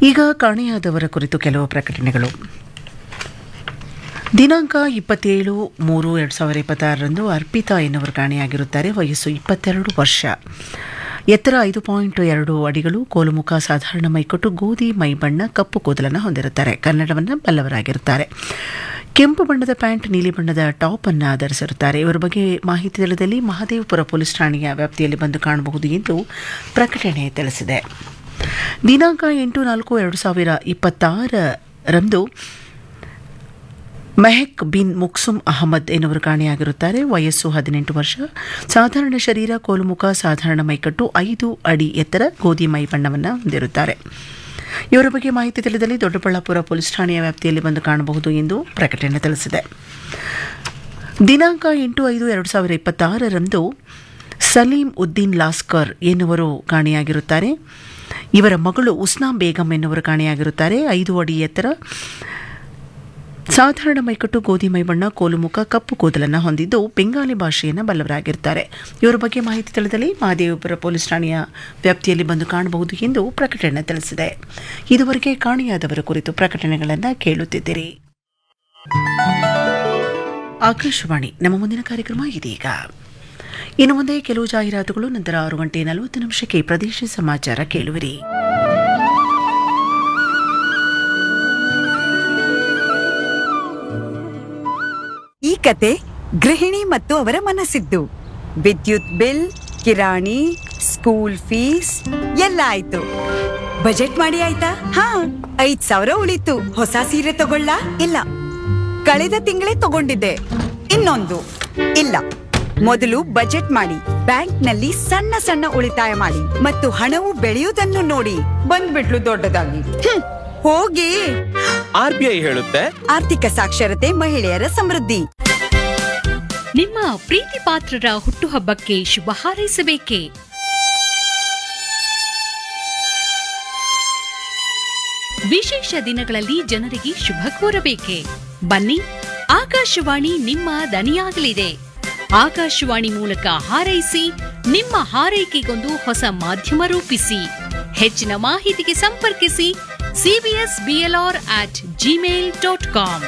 ಈಗ ಕಾಣೆಯಾದವರ ಕುರಿತು ಕೆಲವು ಪ್ರಕಟಣೆಗಳು ದಿನಾಂಕ ಇಪ್ಪತ್ತೇಳು ಮೂರು ಎರಡು ಸಾವಿರದ ಇಪ್ಪತ್ತಾರರಂದು ಅರ್ಪಿತಾ ಎನ್ನುವರು ಕಾಣೆಯಾಗಿರುತ್ತಾರೆ ವಯಸ್ಸು ಇಪ್ಪತ್ತೆರಡು ವರ್ಷ ಎತ್ತರ ಐದು ಪಾಯಿಂಟ್ ಎರಡು ಅಡಿಗಳು ಕೋಲುಮುಖ ಸಾಧಾರಣ ಮೈಕೊಟ್ಟು ಗೋಧಿ ಮೈಬಣ್ಣ ಕಪ್ಪು ಕೂದಲನ್ನು ಹೊಂದಿರುತ್ತಾರೆ ಕನ್ನಡವನ್ನು ಬಲ್ಲವರಾಗಿರುತ್ತಾರೆ ಕೆಂಪು ಬಣ್ಣದ ಪ್ಯಾಂಟ್ ನೀಲಿ ಬಣ್ಣದ ಟಾಪ್ ಅನ್ನು ಧರಿಸಿರುತ್ತಾರೆ ಇವರ ಬಗ್ಗೆ ಮಾಹಿತಿ ತಿಳಿದಲ್ಲಿ ಮಹದೇವಪುರ ಪೊಲೀಸ್ ಠಾಣೆಯ ವ್ಯಾಪ್ತಿಯಲ್ಲಿ ಬಂದು ಕಾಣಬಹುದು ಎಂದು ಪ್ರಕಟಣೆ ತಿಳಿಸಿದೆ ದಿನಾಂಕ ಎಂಟು ನಾಲ್ಕು ಎರಡು ಸಾವಿರ ಇಪ್ಪತ್ತಾರರಂದು ಮೆಹಕ್ ಬಿನ್ ಮುಕ್ಸುಮ್ ಅಹಮದ್ ಎನ್ನುವರು ಕಾಣೆಯಾಗಿರುತ್ತಾರೆ ವಯಸ್ಸು ಹದಿನೆಂಟು ವರ್ಷ ಸಾಧಾರಣ ಶರೀರ ಕೋಲುಮುಖ ಸಾಧಾರಣ ಮೈಕಟ್ಟು ಐದು ಅಡಿ ಎತ್ತರ ಗೋಧಿ ಮೈ ಬಣ್ಣವನ್ನು ಹೊಂದಿರುತ್ತಾರೆ ಇವರ ಬಗ್ಗೆ ಮಾಹಿತಿ ತಿಳಿದಲ್ಲಿ ದೊಡ್ಡಬಳ್ಳಾಪುರ ಪೊಲೀಸ್ ಠಾಣೆಯ ವ್ಯಾಪ್ತಿಯಲ್ಲಿ ಬಂದು ಕಾಣಬಹುದು ಎಂದು ಪ್ರಕಟಣೆ ತಿಳಿಸಿದೆ ದಿನಾಂಕ ಎಂಟು ಐದು ಎರಡು ಸಾವಿರ ಇಪ್ಪತ್ತಾರರಂದು ಸಲೀಂ ಉದ್ದೀನ್ ಲಾಸ್ಕರ್ ಎನ್ನುವರು ಕಾಣೆಯಾಗಿರುತ್ತಾರೆ ಇವರ ಮಗಳು ಉಸ್ನಾ ಬೇಗಂ ಎನ್ನುವರು ಕಾಣೆಯಾಗಿರುತ್ತಾರೆ ಐದು ಅಡಿ ಎತ್ತರ ಸಾಧಾರಣ ಮೈಕಟ್ಟು ಗೋಧಿ ಮೈಬಣ್ಣ ಕೋಲುಮುಖ ಕಪ್ಪು ಕೂದಲನ್ನು ಹೊಂದಿದ್ದು ಬೆಂಗಾಲಿ ಭಾಷೆಯನ್ನು ಬಲ್ಲವರಾಗಿರ್ತಾರೆ ಇವರ ಬಗ್ಗೆ ಮಾಹಿತಿ ತಿಳಿದಲ್ಲಿ ಮಹದೇವಪುರ ಪೊಲೀಸ್ ಠಾಣೆಯ ವ್ಯಾಪ್ತಿಯಲ್ಲಿ ಬಂದು ಕಾಣಬಹುದು ಎಂದು ಪ್ರಕಟಣೆ ತಿಳಿಸಿದೆ ಇದುವರೆಗೆ ಕಾಣೆಯಾದವರ ಕುರಿತು ಪ್ರಕಟಣೆಗಳನ್ನು ಕೇಳುತ್ತಿದ್ದೀರಿ ಆಕಾಶವಾಣಿ ನಮ್ಮ ಮುಂದಿನ ಕಾರ್ಯಕ್ರಮ ಇದೀಗ ಇನ್ನು ಮುಂದೆ ಕೆಲವು ಜಾಹೀರಾತುಗಳು ನಂತರ ಆರು ಗಂಟೆ ನಲವತ್ತು ನಿಮಿಷಕ್ಕೆ ಪ್ರದೇಶ ಸಮಾಚಾರ ಕೇಳುವಿರಿ ಈ ಕತೆ ಗೃಹಿಣಿ ಮತ್ತು ಅವರ ಮನಸ್ಸಿದ್ದು ವಿದ್ಯುತ್ ಬಿಲ್ ಕಿರಾಣಿ ಸ್ಕೂಲ್ ಫೀಸ್ ಎಲ್ಲ ಆಯ್ತು ಬಜೆಟ್ ಮಾಡಿ ಆಯ್ತಾ ಹಾ ಐದ್ ಸಾವಿರ ಉಳಿತು ಹೊಸ ಸೀರೆ ತಗೊಳ್ಳ ಇಲ್ಲ ಕಳೆದ ತಿಂಗಳೇ ತಗೊಂಡಿದ್ದೆ ಇನ್ನೊಂದು ಇಲ್ಲ ಮೊದಲು ಬಜೆಟ್ ಮಾಡಿ ಬ್ಯಾಂಕ್ನಲ್ಲಿ ಸಣ್ಣ ಸಣ್ಣ ಉಳಿತಾಯ ಮಾಡಿ ಮತ್ತು ಹಣವು ಬೆಳೆಯುವುದನ್ನು ನೋಡಿ ಬಂದ್ಬಿಟ್ಲು ದೊಡ್ಡದಾಗಿ ಹ್ಮ್, ಹೋಗಿ ಆರ್ ಬಿ ಐ ಹೇಳುತ್ತೆ ಆರ್ಥಿಕ ಸಾಕ್ಷರತೆ ಮಹಿಳೆಯರ ಸಮೃದ್ಧಿ ನಿಮ್ಮ ಪ್ರೀತಿ ಪಾತ್ರರ ಹುಟ್ಟುಹಬ್ಬಕ್ಕೆ ಶುಭ ಹಾರೈಸಬೇಕೇ ವಿಶೇಷ ದಿನಗಳಲ್ಲಿ ಜನರಿಗೆ ಶುಭ ಕೋರಬೇಕೆ ಬನ್ನಿ ಆಕಾಶವಾಣಿ ನಿಮ್ಮ ದನಿಯಾಗಲಿದೆ ಆಕಾಶವಾಣಿ ಮೂಲಕ ಹಾರೈಸಿ ನಿಮ್ಮ ಹಾರೈಕೆಗೊಂದು ಹೊಸ ಮಾಧ್ಯಮ ರೂಪಿಸಿ ಹೆಚ್ಚಿನ ಮಾಹಿತಿಗೆ ಸಂಪರ್ಕಿಸಿ CBS BLR at Gmail dot com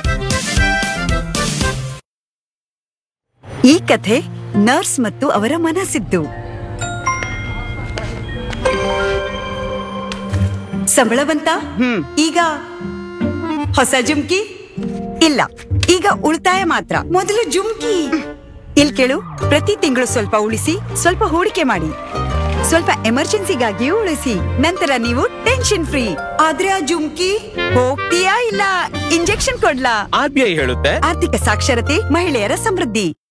ಈ ಕಥೆ ನರ್ಸ್ ಮತ್ತು ಅವರ ಮನಸ್ಸಿದ್ದು ಸಂಬಳ ಬಂತ ಹ್ಮ್ ಈಗ ಹೊಸ ಜುಮ್ಕಿ ಇಲ್ಲ ಈಗ ಉಳಿತಾಯ ಮಾತ್ರ ಮೊದಲು ಜುಮ್ಕಿ ಇಲ್ ಕೇಳು ಪ್ರತಿ ತಿಂಗಳು ಸ್ವಲ್ಪ ಉಳಿಸಿ ಸ್ವಲ್ಪ ಹೂಡಿಕೆ ಮಾಡಿ ಸ್ವಲ್ಪ ಎಮರ್ಜೆನ್ಸಿಗಾಗಿಯೂ ಉಳಿಸಿ ನಂತರ ನೀವು ಟೆನ್ಷನ್ ಫ್ರೀ ಆದ್ರೆ ಆ ಜುಮ್ಕಿ ಹೋಗ್ತೀಯಾ ಇಲ್ಲ ಇಂಜೆಕ್ಷನ್ ಕೊಡ್ಲಾ ಆರ್ ಬಿ ಐ ಹೇಳುತ್ತೆ ಆರ್ಥಿಕ ಸಾಕ್ಷರತೆ ಮಹಿಳೆಯರ ಸಮೃದ್ಧಿ